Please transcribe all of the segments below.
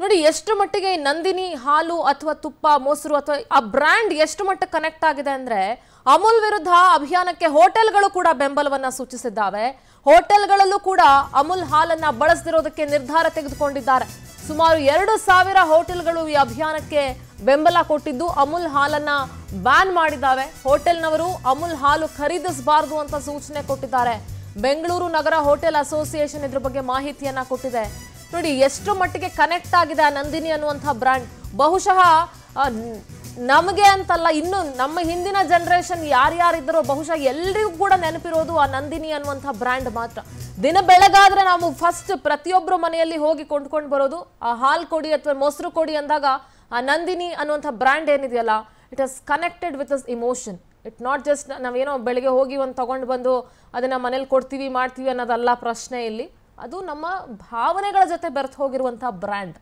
ನೋಡಿ ಎಷ್ಟು ಮಟ್ಟಿಗೆ ಈ ನಂದಿನಿ ಹಾಲು ಅಥವಾ ತುಪ್ಪ ಮೊಸರು ಅಥವಾ ಆ ಬ್ರ್ಯಾಂಡ್ ಎಷ್ಟು ಮಟ್ಟಕ್ಕೆ ಕನೆಕ್ಟ್ ಆಗಿದೆ ಅಂದ್ರೆ ಅಮೂಲ್ ವಿರುದ್ಧ ಅಭಿಯಾನಕ್ಕೆ ಹೋಟೆಲ್ಗಳು ಕೂಡ ಬೆಂಬಲವನ್ನ ಸೂಚಿಸಿದ್ದಾವೆ ಹೋಟೆಲ್ಗಳಲ್ಲೂ ಕೂಡ ಅಮೂಲ್ ಹಾಲನ್ನ ಬಳಸದಿರೋದಕ್ಕೆ ನಿರ್ಧಾರ ತೆಗೆದುಕೊಂಡಿದ್ದಾರೆ ಸುಮಾರು ಎರಡು ಸಾವಿರ ಹೋಟೆಲ್ಗಳು ಈ ಅಭಿಯಾನಕ್ಕೆ ಬೆಂಬಲ ಕೊಟ್ಟಿದ್ದು ಅಮೂಲ್ ಹಾಲನ್ನ ಬ್ಯಾನ್ ಮಾಡಿದ್ದಾವೆ ಹೋಟೆಲ್ನವರು ಅಮೂಲ್ ಹಾಲು ಖರೀದಿಸಬಾರದು ಅಂತ ಸೂಚನೆ ಕೊಟ್ಟಿದ್ದಾರೆ ಬೆಂಗಳೂರು ನಗರ ಹೋಟೆಲ್ ಅಸೋಸಿಯೇಷನ್ ಇದ್ರ ಬಗ್ಗೆ ಮಾಹಿತಿಯನ್ನ ಕೊಟ್ಟಿದೆ ನೋಡಿ ಎಷ್ಟು ಮಟ್ಟಿಗೆ ಕನೆಕ್ಟ್ ಆಗಿದೆ ಆ ನಂದಿನಿ ಅನ್ನುವಂಥ ಬ್ರ್ಯಾಂಡ್ ಬಹುಶಃ ಆ, ನ್- ನಮಗೆ ಅಂತಲ್ಲ ಇನ್ನು ನಮ್ಮ ಹಿಂದಿನ ಜನರೇಷನ್ ಯಾರ್ಯಾರಿದ್ದರೋ ಬಹುಶಃ ಎಲ್ರಿಗೂ ಕೂಡ ನೆನಪಿರೋದು ಆ ನಂದಿನಿ ಅನ್ನುವಂಥ ಬ್ರ್ಯಾಂಡ್ ಮಾತ್ರ ದಿನ ಬೆಳಗಾದ್ರೆ ನಾವು ಫಸ್ಟ್ ಪ್ರತಿಯೊಬ್ಬರ ಮನೆಯಲ್ಲಿ ಹೋಗಿ ಕೊಂಡ್ಕೊಂಡು ಬರೋದು ಆ ಹಾಲು ಕೊಡಿ ಅಥವಾ ಮೊಸರು ಕೊಡಿ ಅಂದಾಗ ಆ ನಂದಿನಿ ಅನ್ನುವಂಥ ಬ್ರ್ಯಾಂಡ್ ಏನಿದೆಯಲ್ಲ it is connected with is emotion it not just ನಾವೇನೋ ಬೆಳಿಗ್ಗೆ ಹೋಗಿ ಒಂದು ತಗೊಂಡು ಬಂದು ಅದನ್ನ ಮನೇಲಿ ಕೊಡ್ತೀವಿ ಮಾಡ್ತೀವಿ ಅನ್ನೋದಲ್ಲ ಪ್ರಶ್ನೆ ಇಲ್ಲಿ ಅದು ನಮ್ಮ ಭಾವನೆಗಳ ಜೊತೆ ಬೆರೆತು ಹೋಗಿರುವಂಥ ಬ್ರ್ಯಾಂಡ್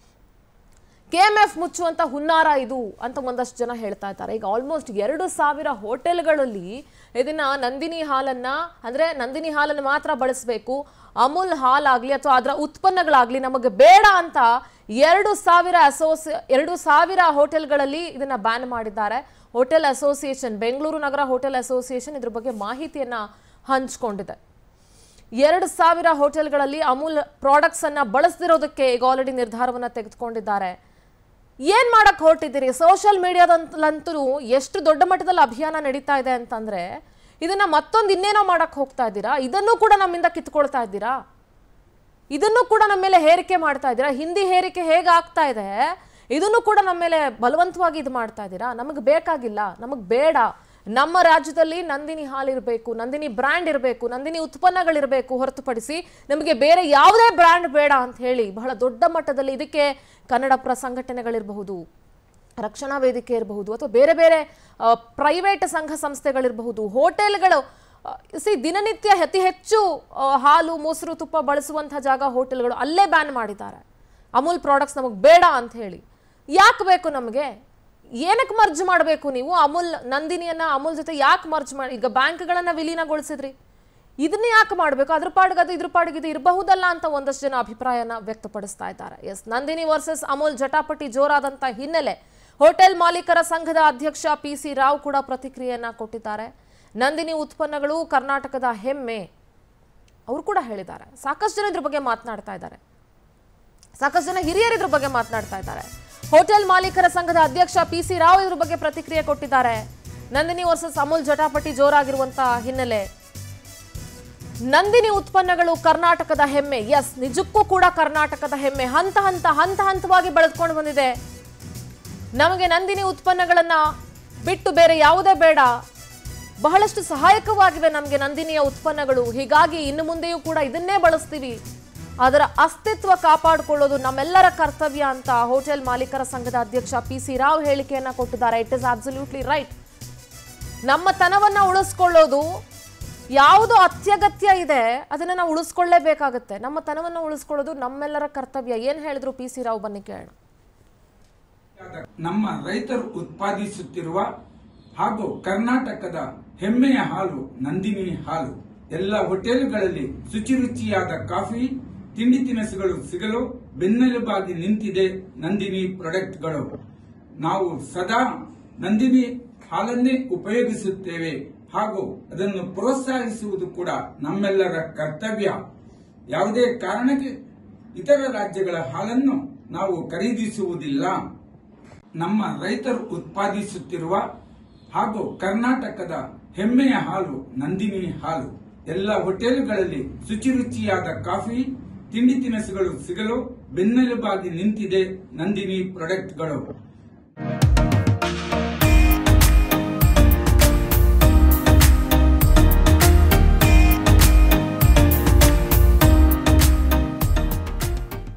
ಕೆ ಎಮ್ ಎಫ್ ಮುಚ್ಚುವಂತ ಹುನ್ನಾರ ಇದು ಅಂತ ಒಂದಷ್ಟು ಜನ ಹೇಳ್ತಾ ಇದ್ದಾರೆ ಈಗ ಆಲ್ಮೋಸ್ಟ್ ಎರಡು ಸಾವಿರ ಹೋಟೆಲ್ಗಳಲ್ಲಿ ಇದನ್ನ ನಂದಿನಿ ಹಾಲನ್ನ ಅಂದ್ರೆ ನಂದಿನಿ ಹಾಲನ್ನು ಮಾತ್ರ ಬಳಸಬೇಕು ಅಮೂಲ್ ಹಾಲಾಗ್ಲಿ ಅಥವಾ ಅದರ ಉತ್ಪನ್ನಗಳಾಗ್ಲಿ ನಮಗೆ ಬೇಡ ಅಂತ ಎರಡು ಸಾವಿರ ಅಸೋಸಿ ಎರಡು ಸಾವಿರ ಹೋಟೆಲ್ಗಳಲ್ಲಿ ಇದನ್ನ ಬ್ಯಾನ್ ಮಾಡಿದ್ದಾರೆ ಹೋಟೆಲ್ ಅಸೋಸಿಯೇಷನ್ ಬೆಂಗಳೂರು ನಗರ ಹೋಟೆಲ್ ಅಸೋಸಿಯೇಷನ್ ಇದ್ರ ಬಗ್ಗೆ ಮಾಹಿತಿಯನ್ನ ಹಂಚ್ಕೊಂಡಿದೆ ಎರಡು ಸಾವಿರ ಹೋಟೆಲ್ಗಳಲ್ಲಿ ಅಮೂಲ್ ಪ್ರಾಡಕ್ಟ್ಸ್ ಅನ್ನ ಬಳಸದಿರೋದಕ್ಕೆ ಈಗ ಆಲ್ರೆಡಿ ನಿರ್ಧಾರವನ್ನ ತೆಗೆದುಕೊಂಡಿದ್ದಾರೆ ಏನ್ ಮಾಡಕ್ ಹೊರಟಿದ್ದೀರಿ ಸೋಷಿಯಲ್ ಮೀಡಿಯಾದಂತಲಂತೂ ಎಷ್ಟು ದೊಡ್ಡ ಮಟ್ಟದಲ್ಲಿ ಅಭಿಯಾನ ನಡೀತಾ ಇದೆ ಅಂತಂದ್ರೆ ಇದನ್ನ ಮತ್ತೊಂದು ಇನ್ನೇನೋ ಮಾಡಕ್ ಹೋಗ್ತಾ ಇದ್ದೀರಾ ಇದನ್ನು ಕೂಡ ನಮ್ಮಿಂದ ಕಿತ್ಕೊಳ್ತಾ ಇದ್ದೀರಾ ಇದನ್ನು ಕೂಡ ನಮ್ಮ ಮೇಲೆ ಹೇರಿಕೆ ಮಾಡ್ತಾ ಇದ್ದೀರಾ ಹಿಂದಿ ಹೇರಿಕೆ ಹೇಗೆ ಆಗ್ತಾ ಇದೆ ಇದನ್ನು ಕೂಡ ನಮ್ಮ ಮೇಲೆ ಬಲವಂತವಾಗಿ ಇದು ಮಾಡ್ತಾ ಇದ್ದೀರಾ ನಮಗೆ ಬೇಕಾಗಿಲ್ಲ ನಮಗೆ ಬೇಡ ನಮ್ಮ ರಾಜ್ಯದಲ್ಲಿ ನಂದಿನಿ ಹಾಲು ಇರಬೇಕು ನಂದಿನಿ ಬ್ರ್ಯಾಂಡ್ ಇರಬೇಕು ನಂದಿನಿ ಉತ್ಪನ್ನಗಳಿರಬೇಕು ಹೊರತುಪಡಿಸಿ ನಮಗೆ ಬೇರೆ ಯಾವುದೇ ಬ್ರ್ಯಾಂಡ್ ಬೇಡ ಅಂತ ಹೇಳಿ ಬಹಳ ದೊಡ್ಡ ಮಟ್ಟದಲ್ಲಿ ಇದಕ್ಕೆ ಕನ್ನಡಪರ ಸಂಘಟನೆಗಳಿರಬಹುದು ರಕ್ಷಣಾ ವೇದಿಕೆ ಇರಬಹುದು ಅಥವಾ ಬೇರೆ ಬೇರೆ ಪ್ರೈವೇಟ್ ಸಂಘ ಸಂಸ್ಥೆಗಳಿರಬಹುದು ಹೋಟೆಲ್ಗಳು ಸಿ ದಿನನಿತ್ಯ ಅತಿ ಹೆಚ್ಚು ಆ, ಹಾಲು ಮೊಸರು ತುಪ್ಪ ಬಳಸುವಂಥ ಜಾಗ ಹೋಟೆಲ್ಗಳು ಅಲ್ಲೇ ಬ್ಯಾನ್ ಮಾಡಿದ್ದಾರೆ ಅಮೂಲ್ ಪ್ರಾಡಕ್ಟ್ಸ್ ನಮಗೆ ಬೇಡ ಅಂತ ಹೇಳಿ ಯಾಕೆ ಬೇಕು ನಮಗೆ ಏನಕ್ಕೆ ಮರ್ಜ್ ಮಾಡಬೇಕು ನೀವು ಅಮೂಲ್ ನಂದಿನಿಯನ್ನ ಅಮೂಲ್ ಜೊತೆ ಯಾಕೆ ಮರ್ಜ್ ಮಾಡಿ ಈಗ ಬ್ಯಾಂಕ್ಗಳನ್ನ ವಿಲೀನಗೊಳಿಸಿದ್ರಿ ಇದನ್ನ ಯಾಕೆ ಮಾಡಬೇಕು ಅದ್ರ ಪಾಡಿಗೆ ಅದು ಇದ್ರ ಪಾಡಿಗೆ ಇದು ಇರಬಹುದಲ್ಲ ಅಂತ ಒಂದಷ್ಟು ಜನ ಅಭಿಪ್ರಾಯನ ವ್ಯಕ್ತಪಡಿಸ್ತಾ ಇದ್ದಾರೆ ಎಸ್ ನಂದಿನಿ ವರ್ಸಸ್ ಅಮೂಲ್ ಜಟಾಪಟಿ ಜೋರಾದಂತ ಹಿನ್ನೆಲೆ ಹೋಟೆಲ್ ಮಾಲೀಕರ ಸಂಘದ ಅಧ್ಯಕ್ಷ ಪಿ ಸಿ ರಾವ್ ಕೂಡ ಪ್ರತಿಕ್ರಿಯೆಯನ್ನ ಕೊಟ್ಟಿದ್ದಾರೆ ನಂದಿನಿ ಉತ್ಪನ್ನಗಳು ಕರ್ನಾಟಕದ ಹೆಮ್ಮೆ ಅವರು ಕೂಡ ಹೇಳಿದ್ದಾರೆ ಸಾಕಷ್ಟು ಜನ ಇದ್ರ ಬಗ್ಗೆ ಮಾತನಾಡ್ತಾ ಇದ್ದಾರೆ ಸಾಕಷ್ಟು ಜನ ಹಿರಿಯರು ಇದ್ರ ಬಗ್ಗೆ ಮಾತನಾಡ್ತಾ ಇದ್ದಾರೆ ಹೋಟೆಲ್ ಮಾಲೀಕರ ಸಂಘದ ಅಧ್ಯಕ್ಷ ಪಿ ಸಿ ರಾವ್ ಇದ್ರ ಬಗ್ಗೆ ಪ್ರತಿಕ್ರಿಯೆ ಕೊಟ್ಟಿದ್ದಾರೆ ನಂದಿನಿ ವರ್ಸಸ್ ಅಮೂಲ್ ಜಟಾಪಟಿ ಜೋರಾಗಿರುವಂತಹ ಹಿನ್ನೆಲೆ ನಂದಿನಿ ಉತ್ಪನ್ನಗಳು ಕರ್ನಾಟಕದ ಹೆಮ್ಮೆ ಎಸ್ ನಿಜಕ್ಕೂ ಕೂಡ ಕರ್ನಾಟಕದ ಹೆಮ್ಮೆ ಹಂತ ಹಂತ ಹಂತ ಹಂತವಾಗಿ ಬೆಳೆದುಕೊಂಡು ಬಂದಿದೆ ನಮಗೆ ನಂದಿನಿ ಉತ್ಪನ್ನಗಳನ್ನ ಬಿಟ್ಟು ಬೇರೆ ಯಾವುದೇ ಬೇಡ ಬಹಳಷ್ಟು ಸಹಾಯಕವಾಗಿವೆ ನಮಗೆ ನಂದಿನಿಯ ಉತ್ಪನ್ನಗಳು ಹೀಗಾಗಿ ಇನ್ನು ಮುಂದೆಯೂ ಕೂಡ ಇದನ್ನೇ ಬಳಸ್ತೀವಿ ಅದರ ಅಸ್ತಿತ್ವ ಕಾಪಾಡಿಕೊಳ್ಳೋದು ನಮ್ಮೆಲ್ಲರ ಕರ್ತವ್ಯ ಅಂತ ಹೋಟೆಲ್ ಮಾಲೀಕರ ಸಂಘದ ಅಧ್ಯಕ್ಷ ಪಿ ಸಿ ರಾವ್ ಹೇಳಿಕೆಯನ್ನ ಕೊಟ್ಟಿದ್ದಾರೆ ಇಟ್ ಇಸ್ ಅಬ್ಸಲ್ಯೂಟ್ಲಿ ರೈಟ್ ನಮ್ಮ ತನವನ್ನ ಉಳಿಸ್ಕೊಳ್ಳೋದು ಯಾವುದು ಅತ್ಯಗತ್ಯ ಇದೆ ಅದನ್ನ ನಾವು ಉಳಿಸ್ಕೊಳ್ಳೇಬೇಕಾಗತ್ತೆ ನಮ್ಮ ತನವನ್ನ ಉಳಿಸ್ಕೊಳ್ಳೋದು ನಮ್ಮೆಲ್ಲರ ಕರ್ತವ್ಯ ಏನ್ ಹೇಳಿದ್ರು ಪಿ ಸಿ ರಾವ್ ಬನ್ನಿ ಕೇಳೋಣ ನಮ್ಮ ರೈತರು ಉತ್ಪಾದಿಸುತ್ತಿರುವ ಹಾಗೂ ಕರ್ನಾಟಕದ ಹೆಮ್ಮೆಯ ಹಾಲು ನಂದಿನಿ ಹಾಲು ಎಲ್ಲ ಹೋಟೆಲ್ಗಳಲ್ಲಿ ಶುಚಿ ರುಚಿಯಾದ ಕಾಫಿ ತಿಂಡಿ ತಿನಿಸುಗಳು ಸಿಗಲು ಬೆನ್ನೆಲುಬಾಗಿ ನಿಂತಿದೆ ನಂದಿನಿ ಪ್ರಾಡಕ್ಟ್ಗಳು ನಾವು ಸದಾ ನಂದಿನಿ ಹಾಲನ್ನೇ ಉಪಯೋಗಿಸುತ್ತೇವೆ ಹಾಗೂ ಅದನ್ನು ಪ್ರೋತ್ಸಾಹಿಸುವುದು ಕೂಡ ನಮ್ಮೆಲ್ಲರ ಕರ್ತವ್ಯ ಯಾವುದೇ ಕಾರಣಕ್ಕೆ ಇತರ ರಾಜ್ಯಗಳ ಹಾಲನ್ನು ನಾವು ಖರೀದಿಸುವುದಿಲ್ಲ ನಮ್ಮ ರೈತರು ಉತ್ಪಾದಿಸುತ್ತಿರುವ ಹಾಗೂ ಕರ್ನಾಟಕದ ಹೆಮ್ಮೆಯ ಹಾಲು ನಂದಿನಿ ಹಾಲು ಎಲ್ಲ ಹೋಟೆಲ್ಗಳಲ್ಲಿ ಶುಚಿ ರುಚಿಯಾದ ಕಾಫಿ ತಿಂಡಿ ತಿನಿಸುಗಳು ಸಿಗಲು ಬೆನ್ನೆಲುಬಾಗಿ ನಿಂತಿದೆ ನಂದಿನಿ ಪ್ರಾಡಕ್ಟ್ಗಳು